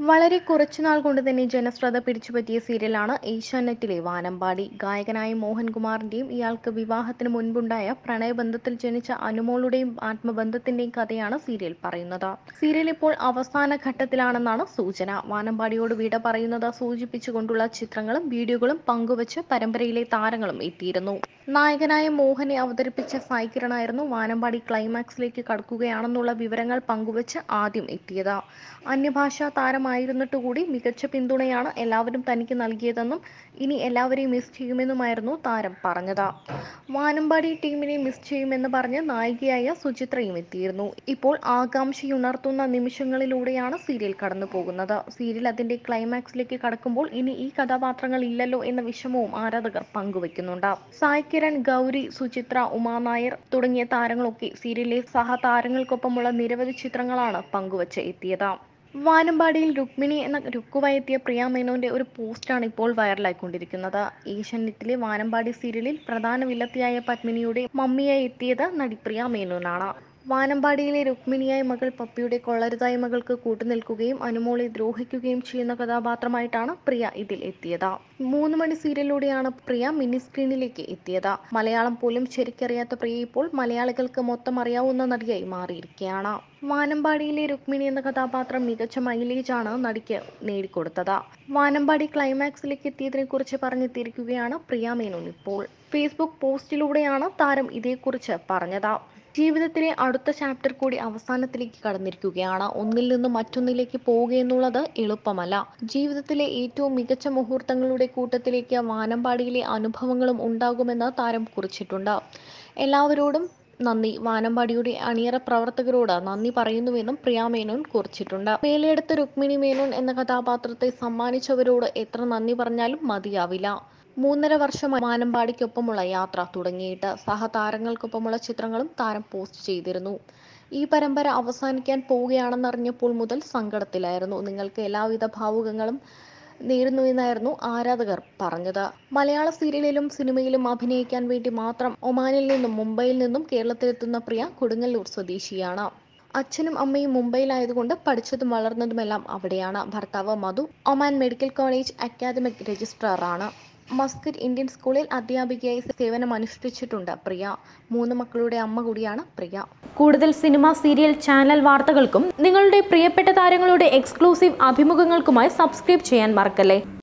വളരെ കുറച്ചുനാൾ കൊണ്ട് തന്നെ ജനശ്രദ്ധ പിടിച്ചുപറ്റിയ സീരിയലാണ് ഏഷ്യാനെറ്റിലെ വാനമ്പാടി ഗായകനായ മോഹൻകുമാറിന്റെയും ഇയാൾക്ക് വിവാഹത്തിന് മുൻപുണ്ടായ പ്രണയബന്ധത്തിൽ ജനിച്ച അനുമോളുടെയും ആത്മബന്ധത്തിന്റെയും കഥയാണ് സീരിയൽ പറയുന്നത് സീരിയൽ ഇപ്പോൾ അവസാന ഘട്ടത്തിലാണെന്നാണ് സൂചന വാനമ്പാടിയോട് വിട പറയുന്നത് സൂചിപ്പിച്ചുകൊണ്ടുള്ള ചിത്രങ്ങളും വീഡിയോകളും പങ്കുവച്ച് പരമ്പരയിലെ താരങ്ങളും എത്തിയിരുന്നു നായകനായ മോഹനെ അവതരിപ്പിച്ച സായിക്കിരണായിരുന്നു വാനമ്പാടി ക്ലൈമാക്സിലേക്ക് കടക്കുകയാണെന്നുള്ള വിവരങ്ങൾ പങ്കുവച്ച് ആദ്യം എത്തിയത് അന്യഭാഷാ താരമായിരുന്നിട്ട് കൂടി മികച്ച പിന്തുണയാണ് എല്ലാവരും തനിക്ക് നൽകിയതെന്നും ഇനി എല്ലാവരെയും മിസ് ചെയ്യുമെന്നുമായിരുന്നു താരം പറഞ്ഞത് വാനമ്പാടി ടീമിനെ മിസ് ചെയ്യുമെന്ന് പറഞ്ഞ് നായികയായ സുചിത്രയും എത്തിയിരുന്നു ഇപ്പോൾ ആകാംക്ഷയുണർത്തുന്ന നിമിഷങ്ങളിലൂടെയാണ് സീരിയൽ കടന്നു പോകുന്നത് സീരിയൽ അതിന്റെ ക്ലൈമാക്സിലേക്ക് കടക്കുമ്പോൾ ഇനി ഈ കഥാപാത്രങ്ങൾ ഇല്ലല്ലോ എന്ന വിഷമവും ആരാധകർ പങ്കുവെക്കുന്നുണ്ട് സായ് കിരൺ ഗൗരി സുചിത്ര ഉമാനായർ തുടങ്ങിയ താരങ്ങളൊക്കെ സീരിയലിലെ സഹതാരങ്ങൾക്കൊപ്പമുള്ള നിരവധി ചിത്രങ്ങളാണ് പങ്കുവച്ച് എത്തിയത് വാനമ്പാടിയിൽ രുക്മിണി എന്ന രുക്കുവായി എത്തിയ പ്രിയ മേനോന്റെ ഒരു പോസ്റ്റാണ് ഇപ്പോൾ വൈറലായിക്കൊണ്ടിരിക്കുന്നത് ഏഷ്യാനെറ്റിലെ വാനമ്പാടി സീരിയലിൽ പ്രധാന വില്ലത്തിയായ പത്മിനിയുടെ മമ്മിയായി എത്തിയത് നടി പ്രിയ മേനോനാണ് വാനമ്പാടിയിലെ രുക്മിണിയായ മകൾ പപ്പിയുടെ കൊള്ളരുതായ മകൾക്ക് കൂട്ടുനിൽക്കുകയും അനുമോളെ ദ്രോഹിക്കുകയും ചെയ്യുന്ന കഥാപാത്രമായിട്ടാണ് പ്രിയ ഇതിൽ എത്തിയത് മൂന്ന് മണി സീരിയലിലൂടെയാണ് പ്രിയ മിനി സ്ക്രീനിലേക്ക് എത്തിയത് മലയാളം പോലും ശരിക്കറിയാത്ത പ്രിയ ഇപ്പോൾ മലയാളികൾക്ക് മൊത്തം അറിയാവുന്ന നടിയായി മാറിയിരിക്കുകയാണ് വാനമ്പാടിയിലെ രുക്മിണി എന്ന കഥാപാത്രം മികച്ച മൈലേജ് ആണ് നടിക്ക് നേടിക്കൊടുത്തത് വാനമ്പാടി ക്ലൈമാക്സിലേക്ക് എത്തിയതിനെ കുറിച്ച് പറഞ്ഞെത്തിയിരിക്കുകയാണ് പ്രിയ മേനോൻ ഇപ്പോൾ ഫേസ്ബുക്ക് പോസ്റ്റിലൂടെയാണ് താരം ഇതേക്കുറിച്ച് പറഞ്ഞത് ജീവിതത്തിലെ അടുത്ത ചാപ്റ്റർ കൂടി അവസാനത്തിലേക്ക് കടന്നിരിക്കുകയാണ് ഒന്നിൽ നിന്ന് മറ്റൊന്നിലേക്ക് പോവുക എന്നുള്ളത് എളുപ്പമല്ല ജീവിതത്തിലെ ഏറ്റവും മികച്ച മുഹൂർത്തങ്ങളുടെ കൂട്ടത്തിലേക്ക് വാനമ്പാടിയിലെ അനുഭവങ്ങളും ഉണ്ടാകുമെന്ന് താരം കുറിച്ചിട്ടുണ്ട് എല്ലാവരോടും നന്ദി വാനമ്പാടിയുടെ അണിയറ പ്രവർത്തകരോട് നന്ദി പറയുന്നുവെന്നും പ്രിയ മേനോൻ കുറിച്ചിട്ടുണ്ട് വേലയെടുത്ത രുക്മിണി മേനോൻ എന്ന കഥാപാത്രത്തെ സമ്മാനിച്ചവരോട് എത്ര നന്ദി പറഞ്ഞാലും മതിയാവില്ല മൂന്നര വർഷം വാനമ്പാടിക്കൊപ്പമുള്ള യാത്ര തുടങ്ങിയിട്ട് സഹതാരങ്ങൾക്കൊപ്പമുള്ള ചിത്രങ്ങളും താരം പോസ്റ്റ് ചെയ്തിരുന്നു ഈ പരമ്പര അവസാനിക്കാൻ പോവുകയാണെന്നറിഞ്ഞപ്പോൾ മുതൽ സങ്കടത്തിലായിരുന്നു നിങ്ങൾക്ക് എല്ലാവിധ ഭാവുകങ്ങളും നേരുന്നുവെന്നായിരുന്നു ആരാധകർ പറഞ്ഞത് മലയാള സീരിയലിലും സിനിമയിലും അഭിനയിക്കാൻ വേണ്ടി മാത്രം ഒമാനിൽ നിന്നും മുംബൈയിൽ നിന്നും കേരളത്തിലെത്തുന്ന പ്രിയ കൊടുങ്ങല്ലൂർ സ്വദേശിയാണ് അച്ഛനും അമ്മയും മുംബൈയിലായതുകൊണ്ട് പഠിച്ചതും വളർന്നതുമെല്ലാം അവിടെയാണ് ഭർത്താവ് Madhu Oman medical college academic രജിസ്ട്രാറാണ് മസ്കറ്റ് ഇന്ത്യൻ സ്കൂളിൽ അധ്യാപികയായി സേവനം അനുഷ്ഠിച്ചിട്ടുണ്ട് പ്രിയ മൂന്ന് മക്കളുടെ അമ്മ കൂടിയാണ് പ്രിയ കൂടുതൽ സിനിമ സീരിയൽ ചാനൽ വാർത്തകൾക്കും നിങ്ങളുടെ പ്രിയപ്പെട്ട താരങ്ങളുടെ എക്സ്ക്ലൂസീവ് അഭിമുഖങ്ങൾക്കുമായി സബ്സ്ക്രൈബ് ചെയ്യാൻ മറക്കല്ലേ